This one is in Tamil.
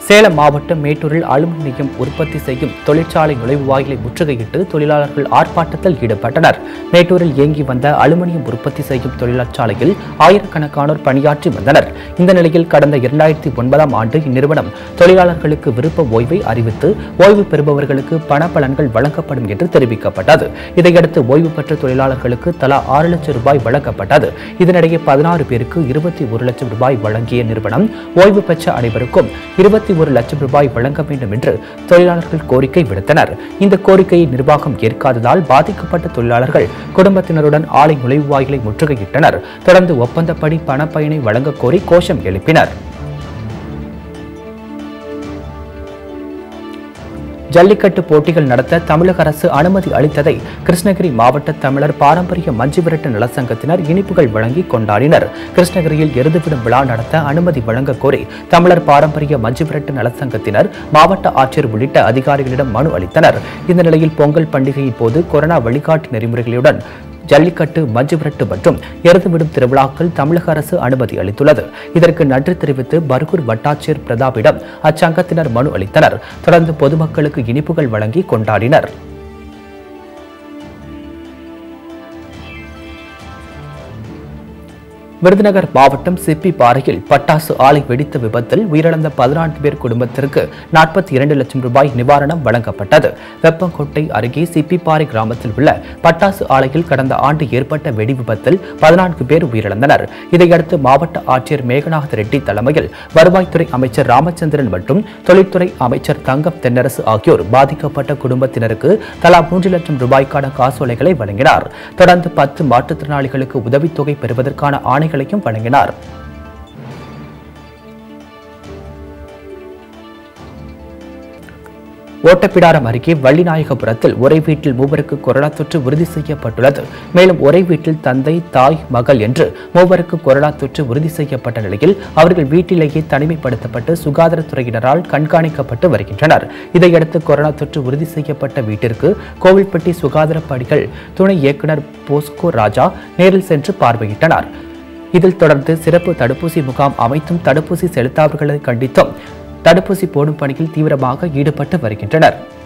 சேலம் மாவட்டம் மேட்டூரில் அலுமினியம் உற்பத்தி செய்யும் தொழிற்சாலை நுழைவாயிலை முற்றுகையிட்டு தொழிலாளர்கள் ஆர்ப்பாட்டத்தில் ஈடுபட்டனர் மேட்டூரில் இயங்கி வந்த அலுமினியம் உற்பத்தி செய்யும் தொழிற்சாலையில் ஆயிரக்கணக்கானோர் பணியாற்றி வந்தனர் இந்த நிலையில் கடந்த இரண்டாயிரத்தி ஒன்பதாம் ஆண்டு இந்நிறுவனம் தொழிலாளர்களுக்கு விருப்ப ஓய்வை அறிவித்து ஓய்வு பெறுபவர்களுக்கு பண பலன்கள் வழங்கப்படும் என்று தெரிவிக்கப்பட்டது இதையடுத்து ஓய்வு பெற்ற தொழிலாளர்களுக்கு தலா ஆறு லட்சம் ரூபாய் வழங்கப்பட்டது இதனிடையே பதினாறு பேருக்கு இருபத்தி ஒரு லட்சம் ரூபாய் வழங்கிய நிறுவனம் ஓய்வு பெற்ற அனைவருக்கும் இருபத்தி ஒரு லட்சம் ரூபாய் வழங்க வேண்டும் என்று தொழிலாளர்கள் கோரிக்கை விடுத்தனர் இந்த கோரிக்கையை நிர்வாகம் ஏற்காததால் பாதிக்கப்பட்ட தொழிலாளர்கள் குடும்பத்தினருடன் ஆலை நுழைவாயிலை முற்றுகையிட்டனர் தொடர்ந்து ஒப்பந்தப்படி பணப்பயனை வழங்க கோரி கோஷம் எழுப்பினர் ஜல்லிக்கட்டு போட்டிகள் நடத்த தமிழக அரசு அனுமதி அளித்ததை கிருஷ்ணகிரி மாவட்ட தமிழர் பாரம்பரிய மஞ்சு விரட்டு நலச்சங்கத்தினர் இனிப்புகள் வழங்கி கொண்டாடினர் கிருஷ்ணகிரியில் எருதுவிடும் விழா நடத்த அனுமதி வழங்க கோரி தமிழர் பாரம்பரிய மஞ்சு விரட்டு நலச்சங்கத்தினர் மாவட்ட ஆட்சியர் உள்ளிட்ட அதிகாரிகளிடம் மனு அளித்தனர் இந்த நிலையில் பொங்கல் பண்டிகையின் போது கொரோனா வழிகாட்டு நெறிமுறைகளுடன் ஜல்லிக்கட்டு மஞ்சு விரட்டு மற்றும் எருதுவிடும் திருவிழாக்கள் தமிழக அரசு அனுமதி அளித்துள்ளது இதற்கு நன்றி தெரிவித்து பர்கூர் வட்டாட்சியர் பிரதாப்பிடம் அச்சங்கத்தினர் மனு அளித்தனர் தொடர்ந்து பொதுமக்களுக்கு இனிப்புகள் வழங்கி கொண்டாடினர் விருதுநகர் மாவட்டம் சிப்பி பாறையில் பட்டாசு ஆலை வெடித்த விபத்தில் உயிரிழந்த பதினான்கு பேர் குடும்பத்திற்கு நாற்பத்தி இரண்டு லட்சம் ரூபாய் நிவாரணம் வழங்கப்பட்டது வெப்பங்கோட்டை அருகே சிப்பிப்பாறை கிராமத்தில் உள்ள பட்டாசு ஆலையில் கடந்த ஆண்டு ஏற்பட்ட வெடி விபத்தில் பதினான்கு பேர் உயிரிழந்தனர் இதையடுத்து மாவட்ட ஆட்சியர் மேகநாத் ரெட்டி தலைமையில் வருவாய்த்துறை அமைச்சர் ராமச்சந்திரன் மற்றும் தொழில்துறை அமைச்சர் தங்கம் தென்னரசு ஆகியோர் பாதிக்கப்பட்ட குடும்பத்தினருக்கு தலா மூன்று லட்சம் ரூபாய்க்கான காசோலைகளை வழங்கினார் தொடர்ந்து பத்து மாற்றுத்திறனாளிகளுக்கு உதவித்தொகை பெறுவதற்கான ஆணை ஆணைகளையும் வழங்கினார் ஓட்டப்பிடாரம் அருகே வள்ளிநாயகபுரத்தில் ஒரே வீட்டில் மூவருக்கு கொரோனா தொற்று உறுதி செய்யப்பட்டுள்ளது மேலும் ஒரே வீட்டில் தந்தை தாய் மகள் என்று மூவருக்கு கொரோனா தொற்று உறுதி செய்யப்பட்ட நிலையில் அவர்கள் வீட்டிலேயே தனிமைப்படுத்தப்பட்டு சுகாதாரத்துறையினரால் கண்காணிக்கப்பட்டு வருகின்றனர் இதையடுத்து கொரோனா தொற்று உறுதி செய்யப்பட்ட வீட்டிற்கு கோவில்பட்டி சுகாதார பணிகள் துணை இயக்குநர் போஸ்கோ ராஜா நேரில் சென்று பார்வையிட்டனர் இதில் தொடர்ந்து சிறப்பு தடுப்பூசி முகாம் அமைத்தும் தடுப்பூசி செலுத்தாதவர்களை கண்டித்தும் தடுப்பூசி போடும் பணியில் தீவிரமாக ஈடுபட்டு வருகின்றனர்